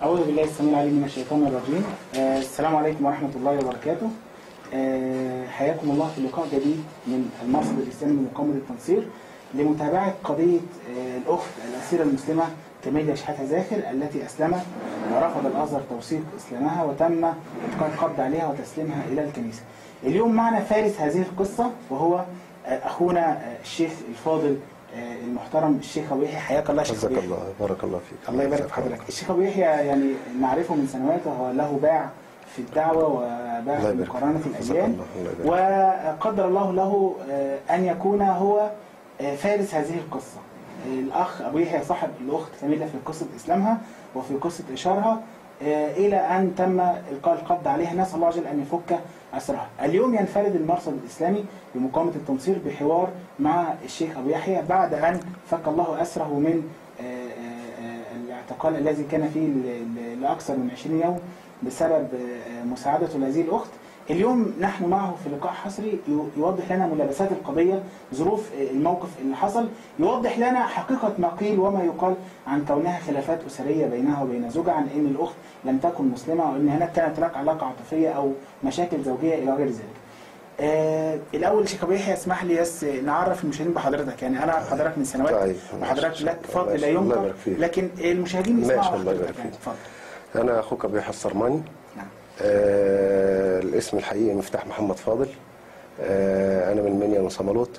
أعوذ بالله السميع العليم من الشيطان الرجيم آه السلام عليكم ورحمة الله وبركاته آه حياكم الله في لقاء جديد من المرصد الإسلامي لمقاومة التنصير لمتابعة قضية آه الأخت الأسيرة المسلمة كاميليا شحاتة زاخر التي أسلمت ورفض الأزهر توثيق إسلامها وتم إلقاء القبض عليها وتسليمها إلى الكنيسة اليوم معنا فارس هذه القصة وهو آه أخونا آه الشيخ الفاضل آه المحترم الشيخ أبو يحيى حياك الله يا شيخ جزاك أبو يحيى. الله بارك الله فيك الله يبارك في حضرتك الشيخ ابو يحيى يعني نعرفه من سنوات وهو له باع في الدعوه وباع الله في يبارك مقارنه فيك. جزاك الاديان الله، الله يبارك وقدر الله له آه، ان يكون هو آه، فارس هذه القصه الاخ ابو يحيى صاحب الاخت كاميلا في قصه اسلامها وفي قصه اشارها آه، الى ان تم القاء القبض عليها نسال الله عز وجل ان يفك اسرها. اليوم ينفرد المرصد الاسلامي بمقاومه التنصير بحوار مع الشيخ ابو يحيى بعد ان فك الله اسره من آه، آه، آه، الاعتقال الذي كان فيه ل- ل- لاكثر من 20 يوم بسبب آه، مساعدته لهذه الاخت. اليوم نحن معه في لقاء حصري يو- يوضح لنا ملابسات القضيه، ظروف آه، الموقف اللي حصل، يوضح لنا حقيقه ما قيل وما يقال عن كونها خلافات اسريه بينها وبين زوجها، عن ان الاخت لم تكن مسلمه وان هناك كانت هناك علاقه عاطفيه او مشاكل زوجيه الى غير ذلك. آه الاول شيخ ابو يحيى اسمح لي بس نعرف المشاهدين بحضرتك يعني انا أعرف حضرتك من سنوات طيب. وحضرتك لك فضل لا الله ينكر يبارك فيك. لكن المشاهدين ماشي، يسمعوا الله يبارك حضرتك يعني. فيك. اتفضل انا اخوك ابو يحيى الصرماني نعم آه الاسم الحقيقي مفتاح محمد فاضل آه انا من منيا من صمالوط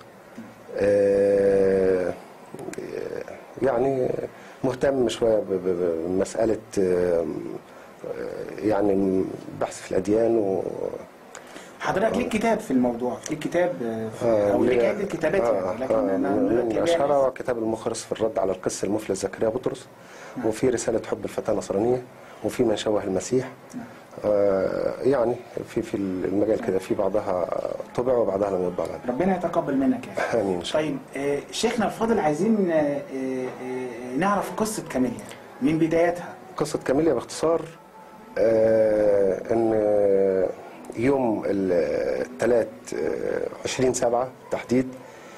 آه يعني مهتم شويه ب- ب- بمساله آه يعني بحث في الاديان و حضرتك ليك كتاب في الموضوع ليك كتاب آه، في- آه، او ليك ليه- عده كتابات آه، يعني لكن آه، انا من مركب اشهرها يعني. كتاب المخرس في الرد على القس المفلس زكريا بطرس وفي رساله حب الفتاه النصرانيه وفي من شوه المسيح آه يعني في في المجال كده في بعضها طبع وبعضها لم يطبع بعد ربنا يتقبل منك يا اخي امين ان شاء الله طيب آه، شيخنا الفاضل عايزين آه، آه، آه، نعرف قصه كاميليا من بدايتها قصه كاميليا باختصار آه ان يوم الثلاث 20 سبعة تحديد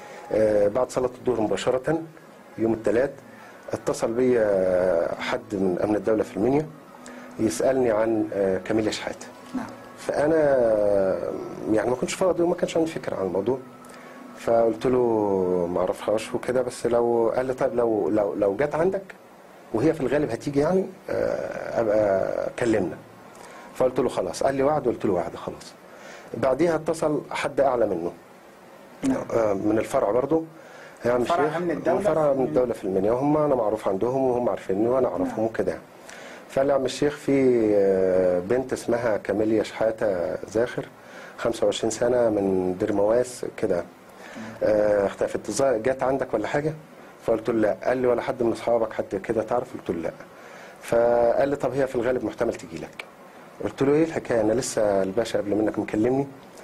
آه بعد صلاة الظهر مباشرة يوم الثلاث اتصل بي حد من أمن الدولة في المنيا يسألني عن آه كاميليا شحاتة نعم فانا يعني ما كنتش فاضي وما كانش عندي فكره عن الموضوع فقلت له ما اعرفهاش وكده بس لو قال لي طيب لو لو لو جت عندك وهي في الغالب هتيجي يعني آه، ابقى كلمنا فقلت له خلاص قال لي وعد قلت له وعد خلاص بعديها اتصل حد اعلى منه نعم آه، من الفرع برضه يا عم فرع شيخ أمن الدولة فرع في من الدولة في المنيا وهم أنا معروف عندهم وهم عارفيني وأنا أعرفهم نعم. وكده فقال لي يا عم الشيخ في آه، بنت اسمها كاميليا شحاتة زاخر 25 سنة من دير مواس كده آه، اختفت ظا- جت عندك ولا حاجة؟ فقلت له لا قال لي ولا حد من أصحابك حد كده تعرف؟ قلت له لا فقال لي طب هي في الغالب محتمل تجي لك قلت له ايه الحكايه انا لسه الباشا قبل منك مكلمني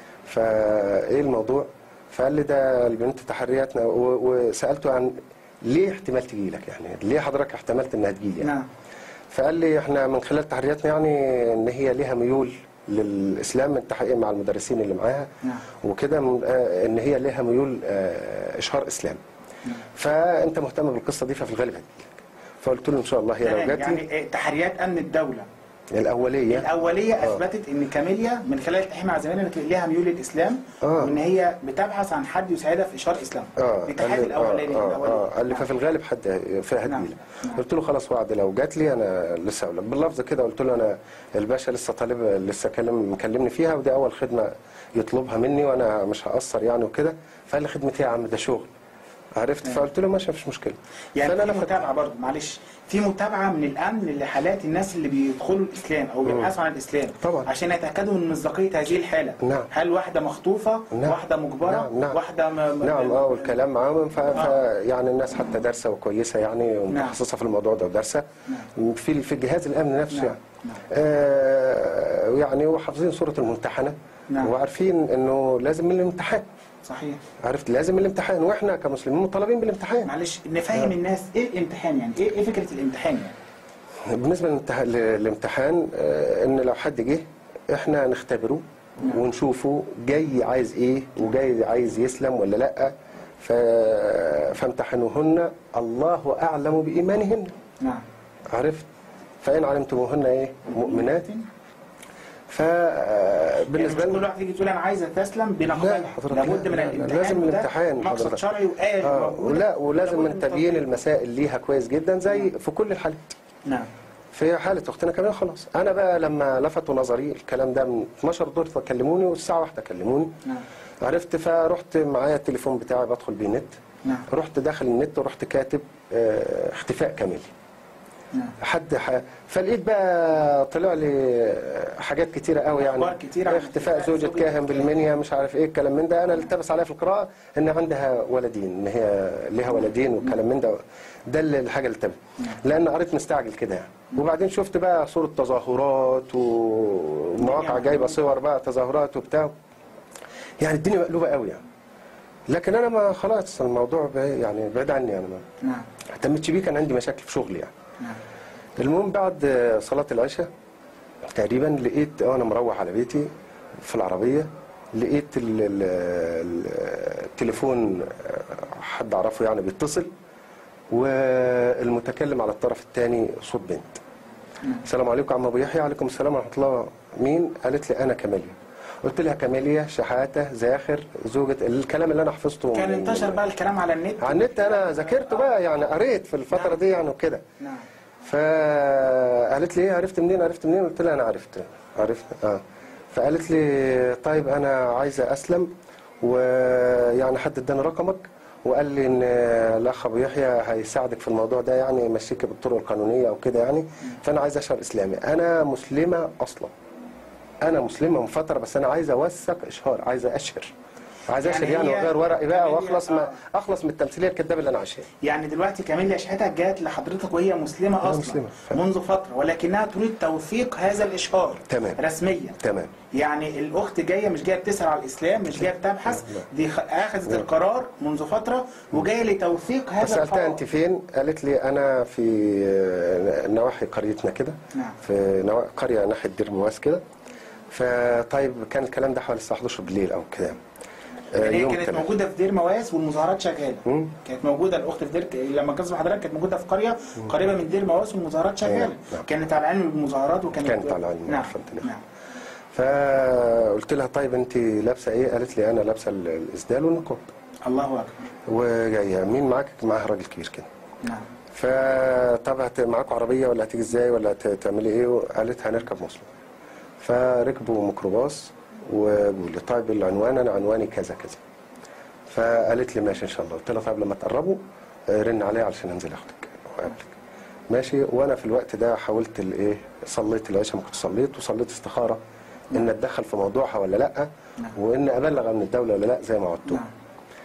فايه الموضوع فقال لي ده البنت تحرياتنا و- وسالته عن ليه احتمال تجي لك يعني ليه حضرتك احتملت انها تجي لي يعني نعم فقال لي احنا من خلال تحرياتنا يعني ان هي ليها ميول للاسلام من تحقيق مع المدرسين اللي معاها نعم. وكده من- آه، ان هي ليها ميول آه، اشهار اسلام نعم. فانت مهتم بالقصه دي ففي الغالب هتجيلك فقلت له ان شاء الله هي لو تمام جات لي يعني آه، تحريات امن الدوله الاوليه الاوليه آه. اثبتت ان كاميليا من خلال التحقيق مع زميلنا إن ليها ميول للاسلام آه. وان هي بتبحث عن حد يساعدها في اشهار اسلام اه دي قال التحقيق لي- الاولاني آه آه الأولاني. آه قال لي نعم. ففي الغالب حد فيها نعم. هتجيلك نعم. قلت له خلاص وعد لو جات لي انا لسه اقول لك باللفظ كده قلت له انا الباشا لسه طالب لسه كلم مكلمني فيها ودي اول خدمه يطلبها مني وانا مش هقصر يعني وكده فقال لي خدمتي يا عم ده شغل عرفت فقلت له ماشي مفيش مشكله يعني فانا في لفت متابعه برضه معلش في متابعه من الامن لحالات الناس اللي بيدخلوا الاسلام او بيبحثوا عن الاسلام طبعا. عشان يتاكدوا من مصداقيه هذه الحاله نعم. هل واحده مخطوفه نعم. واحده مجبره نعم، نعم. واحده م... م- نعم اه والكلام معاهم ف... ف... آه. يعني الناس حتى دارسه وكويسه يعني ومتخصصه في الموضوع ده ودارسه في في جهاز الامن نفسه نعم، يعني نعم. آه يعني وحافظين سوره الممتحنه نعم. وعارفين انه لازم من الامتحان صحيح عرفت لازم من الامتحان واحنا كمسلمين مطالبين بالامتحان معلش نفهم الناس ايه الامتحان يعني ايه ايه فكره الامتحان يعني بالنسبه للامتحان, للامتحان آه، ان لو حد جه احنا نختبره نعم. ونشوفه جاي عايز ايه وجاي عايز يسلم ولا لا ف... فامتحنوهن الله اعلم بايمانهن نعم عرفت فان علمتموهن ايه مؤمنات فبالنسبه يعني مش كل لنا واحد يجي تقول انا عايزه تسلم لا بنقبلها حضرتك لابد من لا، لا، الامتحان لازم وده الامتحان مقصد حضرتك. شرعي وآية آه موجودة. ولا ولازم لابد من تبيين تطبيق. المسائل ليها كويس جدا زي في كل الحالات نعم في حالة أختنا كمان خلاص أنا بقى لما لفتوا نظري الكلام ده من 12 دور كلموني والساعة واحدة كلموني نعم عرفت فرحت معايا التليفون بتاعي بدخل بيه نت نعم رحت داخل النت ورحت كاتب آه، اختفاء كامل نعم حد ح... فلقيت بقى طلع لي حاجات كتيرة قوي يعني أخبار كتيرة عن اختفاء اختفاء زوجة زوجة كاهن كاهن. بالمنيا مش عارف ايه الكلام من ده انا اللي التبس عليها في القراءة ان عندها ولدين ان هي ليها ولدين والكلام من ده ده اللي- الحاجة اللي التبس لان قريت مستعجل كده يعني وبعدين شفت بقى صورة تظاهرات ومواقع جايبة صور بقى تظاهرات وبتاع يعني الدنيا مقلوبة قوي يعني لكن انا ما خلاص الموضوع بعيد- يعني بعيد عني يعني ما نعم اهتمتش بيه كان عندي مشاكل في شغلي يعني نعم المهم بعد صلاة العشاء تقريبا لقيت اه انا مروح على بيتي في العربية لقيت ال- ال- ال- التليفون آه، حد اعرفه يعني بيتصل والمتكلم على الطرف الثاني صوت بنت السلام عليكم عم ابو يحيى عليكم السلام ورحمه الله مين قالت لي انا كاميليا قلت لها كاميليا شحاته زاخر زوجة الكلام اللي انا حفظته كان من- انتشر بقى الكلام على النت على النت انا ذاكرته بقى يعني قريت في الفتره دي يعني وكده نعم فقالت لي ايه عرفت منين عرفت منين قلت لها انا عرفت عرفت اه فقالت لي طيب انا عايزه اسلم ويعني حد اداني رقمك وقال لي ان الاخ ابو يحيى هيساعدك في الموضوع ده يعني يمشيك بالطرق القانونيه او كده يعني فانا عايز اشهر اسلامي انا مسلمه اصلا انا مسلمه من فتره بس انا عايز اوثق اشهار عايز اشهر عايز يعني اشهر يعني هي- واغير ورقي بقى هي- واخلص آه. ما اخلص من التمثيليه الكدابه اللي انا عايشها يعني دلوقتي كاميليا شحاتة جات لحضرتك وهي مسلمة أنا أصلا مسلمة، فعلا. منذ فترة ولكنها تريد توثيق هذا الإشهار تمام. رسميا تمام يعني الأخت جاية مش جاية بتسأل على الإسلام مش جاية بتبحث لا. دي خ- أخذت القرار منذ فترة وجاية لتوثيق هذا فسالتها القرار انت فين؟ قالت لي انا في آه، نواحي قريتنا كده نعم. في نوا... قريه ناحيه دير مواس كده فطيب كان الكلام ده حوالي الساعه 11 بالليل او كده آه، يعني هي يوم كانت التلات. موجودة في دير مواس والمظاهرات شغالة مم. كانت موجودة الأخت في دير لما كنت حضرتك كانت موجودة في قرية قريبة من دير مواس والمظاهرات شغالة نعم. كانت على علم بالمظاهرات وكانت كانت على علم، نعم عارفة الدنيا. نعم فقلت لها طيب انت لابسه ايه؟ قالت لي انا لابسه ال- الاسدال والنقاب الله أكبر وجايه مين معاك؟ معاها راجل كبير كده نعم فطب هت- معاكوا عربيه ولا هتيجي ازاي ولا هت- تعملي ايه؟ قالت هنركب مواصله فركبوا ميكروباص وقالوا لي طيب العنوان انا عنواني كذا كذا فقالت لي ماشي ان شاء الله قلت لها طيب لما تقربوا آه، رن عليا علشان انزل اخدك واقابلك ماشي وانا في الوقت ده حاولت الايه صليت العشاء ما كنت صليت وصليت استخاره ان اتدخل في موضوعها ولا لا نعم. وان ابلغ من الدوله ولا لا زي ما وعدتهم نعم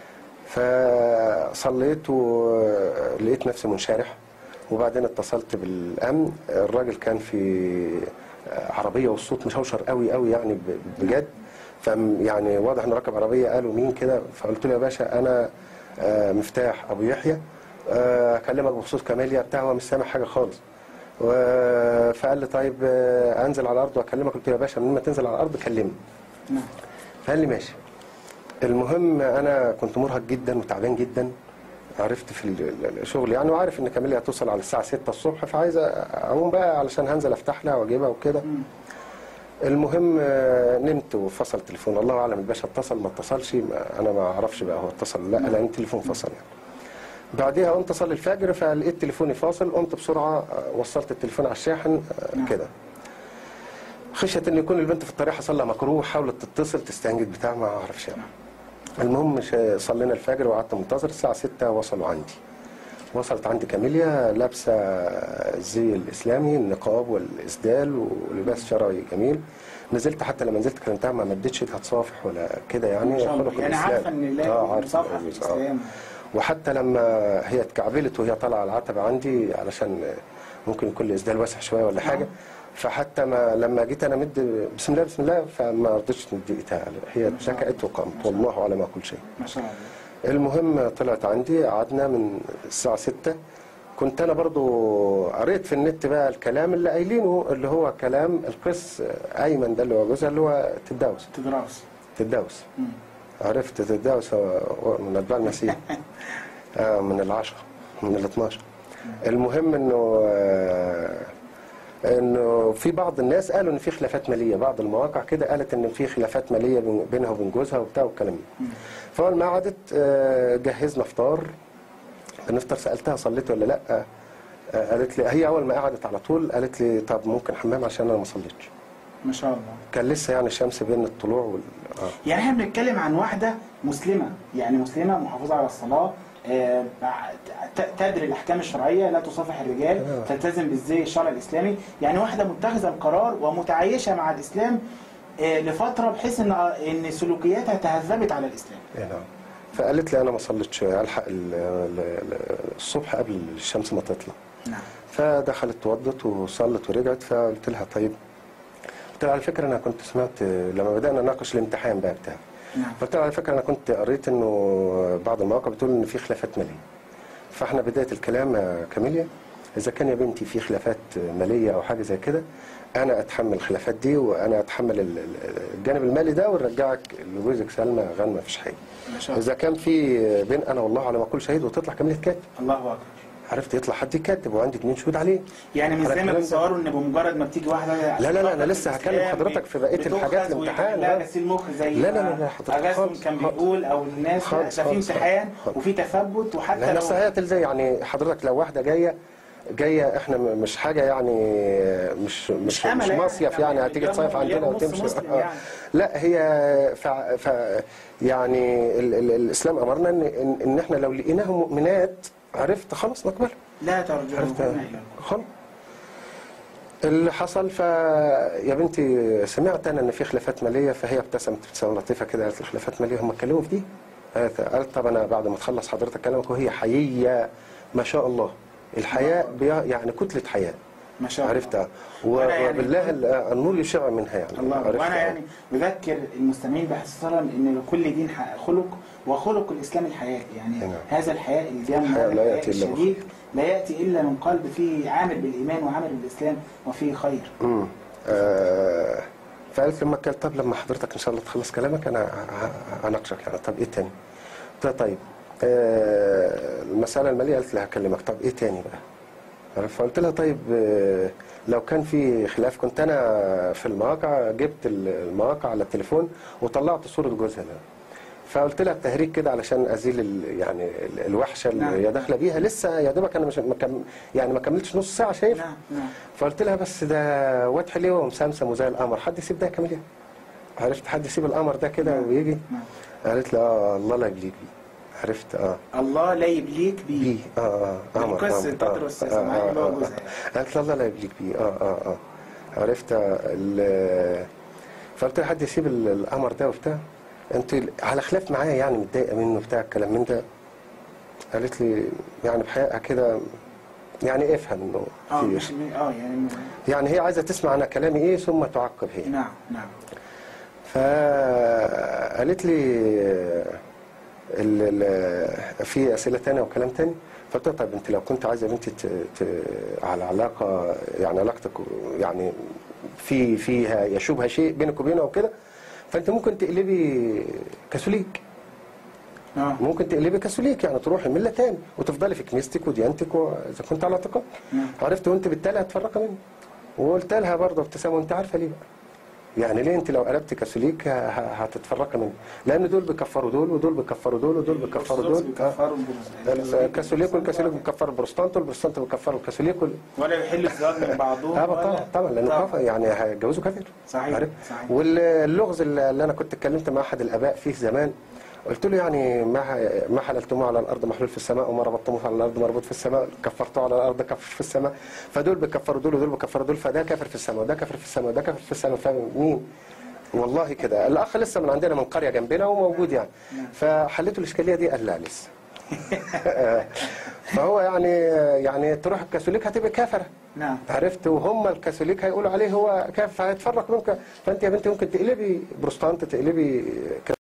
فصليت ولقيت نفسي منشرح وبعدين اتصلت بالامن الراجل كان في عربيه والصوت مشوشر قوي قوي يعني ب- بجد فم يعني واضح انه راكب عربيه قالوا مين كده فقلت له يا باشا انا آه، مفتاح ابو يحيى آه، اكلمك بخصوص كاميليا بتاع هو مش سامع حاجه خالص و- فقال لي طيب آه، انزل على الارض واكلمك قلت له يا باشا من ما تنزل على الارض كلمني نعم فقال لي ماشي المهم انا كنت مرهق جدا وتعبان جدا عرفت في ال- ال- الشغل يعني وعارف ان كاميليا هتوصل على الساعه 6 الصبح فعايز اقوم بقى علشان هنزل افتح لها واجيبها وكده المهم آه، نمت وفصل التليفون الله اعلم الباشا اتصل ما اتصلش ما- انا ما اعرفش بقى هو اتصل ولا لا لان التليفون فصل يعني بعديها قمت اصلي الفجر فلقيت تليفوني فاصل قمت بسرعه آه، وصلت التليفون على الشاحن آه، نعم. كده خشيت ان يكون البنت في الطريق حصل لها مكروه حاولت تتصل تستنجد بتاع ما اعرفش يعني المهم مش- صلينا الفجر وقعدت منتظر الساعه 6 وصلوا عندي وصلت عندي كاميليا لابسه الزي الاسلامي النقاب والاسدال ولباس شرعي جميل نزلت حتى لما نزلت كلمتها ما مدتش ايدها تصافح ولا كده يعني ما شاء الله. خلق يعني الإسلام. عارفة إن لا آه، يكون عارفة مصافحة في الإسلام. آه. الإسلام. وحتى لما هي اتكعبلت وهي طالعه على العتبه عندي علشان ممكن يكون الاسدال واسع شويه ولا حاجه فحتى ما لما جيت انا مد بسم الله بسم الله فما رضيتش تمد ايدها هي اتشكأت وقامت والله على ما كل شيء ما شاء الله المهم طلعت عندي قعدنا من الساعة 6 كنت أنا برضو قريت في النت بقى الكلام اللي قايلينه اللي هو كلام القس أيمن ده اللي هو جوزها اللي هو تداوس تدراس تداوس مم. عرفت تداوس هو هو من أتباع المسيح آه من العشرة من ال 12 المهم إنه آه انه في بعض الناس قالوا ان في خلافات ماليه بعض المواقع كده قالت ان في خلافات ماليه بين- بينها وبين جوزها وبتاع والكلام ده فاول ما قعدت آه، جهزنا فطار بنفطر سالتها صليت ولا لا آه، قالت لي هي اول ما قعدت على طول قالت لي طب ممكن حمام عشان انا ما صليتش ما شاء الله كان لسه يعني الشمس بين الطلوع وال اه يعني احنا بنتكلم عن واحده مسلمه يعني مسلمه محافظه على الصلاه آه، ت- تدري الاحكام الشرعيه لا تصافح الرجال آه. تلتزم بالزي الشرعي الاسلامي يعني واحده متخذه القرار ومتعايشه مع الاسلام آه، لفتره بحيث ان ان سلوكياتها تهذبت على الاسلام إيه نعم فقالت لي انا ما صليتش الحق ال- ال- ال- الصبح قبل الشمس ما تطلع نعم فدخلت توضت وصلت ورجعت فقلت لها طيب قلت لها على فكره انا كنت سمعت لما بدانا نناقش الامتحان بقى بتاعي نعم قلت لها على فكره انا كنت قريت انه بعض المواقع بتقول ان في خلافات ماليه فاحنا بدايه الكلام يا كاميليا اذا كان يا بنتي في خلافات ماليه او حاجه زي كده انا اتحمل الخلافات دي وانا اتحمل ال- ال- الجانب المالي ده ونرجعك لجوزك سلمى غنى مفيش حاجه ما شاء الله اذا كان في بين انا والله على ما اقول شهيد وتطلع كاميليا كاتب الله اكبر عرفت يطلع حد يكاتب وعندي اتنين شهود عليه يعني مش على زي ما الكلام ده. بيتصوروا ان بمجرد ما بتيجي واحده لا، لا، لا، أنا لسه هكلم الإسلام حضرتك في بقية بتؤخذ الحاجات الامتحان، لا لا. غسيل مخ زي لا، لا، لا، ما لا، حضرتك اجازم خالص، كان خالص. بيقول او الناس لا، خالص، ده في خالص، امتحان خالص. وفي تثبت وحتى لا لو نفسها هي تلزم يعني حضرتك لو واحده جايه جايه احنا م- مش حاجه يعني مش مش, أمل مش يعني، مصيف إحنا يعني هتيجي مليون- تصيف عندنا مليون ونص وتمشي مسلم آه. يعني. لا هي ف... ف يعني ال... ال... الاسلام امرنا ان ان, إن احنا لو لقيناهم مؤمنات عرفت خلاص نقبلها لا ترجعون عرفت إلى الله. خلاص اللي حصل ف يا بنتي سمعت انا ان في خلافات ماليه فهي ابتسمت ابتسامه لطيفه كده قالت لي خلافات ماليه هم اتكلموا في دي؟ قالت قالت طب انا بعد ما تخلص حضرتك كلامك وهي حييه ما شاء الله الحياه بيا يعني كتله حياه ما شاء الله عرفتها و- وأنا يعني- وبالله ال- النور يشع منها يعني الله عرفتها. وانا يعني بذكر المستمعين باختصارا ان لكل دين ح- خلق وخلق الاسلام الحياه يعني نعم. هذا الحياء الجام الحياء لا الحياء يأتي إلا الشديد لا ياتي الا من قلب فيه عامل بالايمان وعامل بالاسلام وفيه خير امم آه فقالت لما قال طب لما حضرتك ان شاء الله تخلص كلامك انا ه- ه- هناقشك يعني طب ايه تاني؟ قلت لها طيب آه المساله الماليه قالت لي هكلمك طب ايه تاني بقى؟ عرفت؟ فقلت لها طيب آه لو كان في خلاف كنت انا في المواقع جبت المواقع على التليفون وطلعت صوره جوزها ده فقلت لها التهريج كده علشان ازيل ال يعني ال- الوحشه اللي نعم. هي داخله بيها لسه يا دوبك انا مش ما كم يعني ما كملتش نص ساعه شايف نعم نعم فقلت لها بس ده واد حلو ومسمسم وزي القمر حد يسيب ده يا كاميليا عرفت حد يسيب القمر ده كده نعم. ويجي نعم. قالت لي اه الله لا يبليك بيه عرفت اه الله لا يبليك بيه بيه اه اه من قمر قصة قمر. تطرس آه، إسماعيل آه، اللي هو آه، جوزها. آه. قالت لي الله لا يبليك بيه اه اه اه عرفت ال- فقلت لها حد يسيب ال- القمر ده وبتاع انت على خلاف معايا يعني متضايقه منه بتاع الكلام من ده قالت لي يعني بحقيقه كده يعني افهم انه اه في- مش اه يعني يعني هي عايزه تسمع انا كلامي ايه ثم تعقب هي نعم نعم فقالت لي ال ال في اسئله تانية وكلام تاني فقلت لها طيب انت لو كنت عايزه بنتي ت- ت- على علاقه يعني علاقتك يعني في فيها يشوبها شيء بينك وبينه او كده فانت ممكن تقلبي كاثوليك اه ممكن تقلبي كاثوليك يعني تروحي مله تاني وتفضلي في كنيستك وديانتك واذا كنت على اعتقاد نعم. عرفت وانت بالتالي هتفرقي منه وقلت لها برضه ابتسامه وانت عارفه ليه بقى يعني ليه انت لو قلبت كاثوليك ه- ه- هتتفرقي منه لان دول بيكفروا دول ودول بيكفروا دول ودول بيكفروا دول بيكفروا آه. البروز- الكاثوليك والكاثوليك بيكفروا البروتستانت والبروتستانت بيكفروا الكاثوليك وال... ولا يحل الزواج من بعضهم اه ولا- طبعا طبعا لانه طبعاً. كفر يعني هيتجوزوا كافر صحيح، عارف؟ صحيح. واللغز اللي اللي انا كنت اتكلمت مع احد الاباء فيه زمان قلت له يعني ما ح- ما حللتموه على الارض محلول في السماء وما ربطتموه على الارض مربوط في السماء كفرتوه على الارض كفر في السماء فدول بيكفروا دول ودول بيكفروا دول فده كافر في السماء وده كافر في السماء وده كافر في السماء فمين؟ والله كده الاخ لسه من عندنا من قريه جنبنا وموجود يعني فحليته الاشكاليه دي قال لا لسه فهو يعني يعني تروح الكاثوليك هتبقى كافره نعم عرفت وهم الكاثوليك هيقولوا عليه هو كيف هيتفرق منك فانت يا بنتي ممكن تقلبي بروستانت تقلبي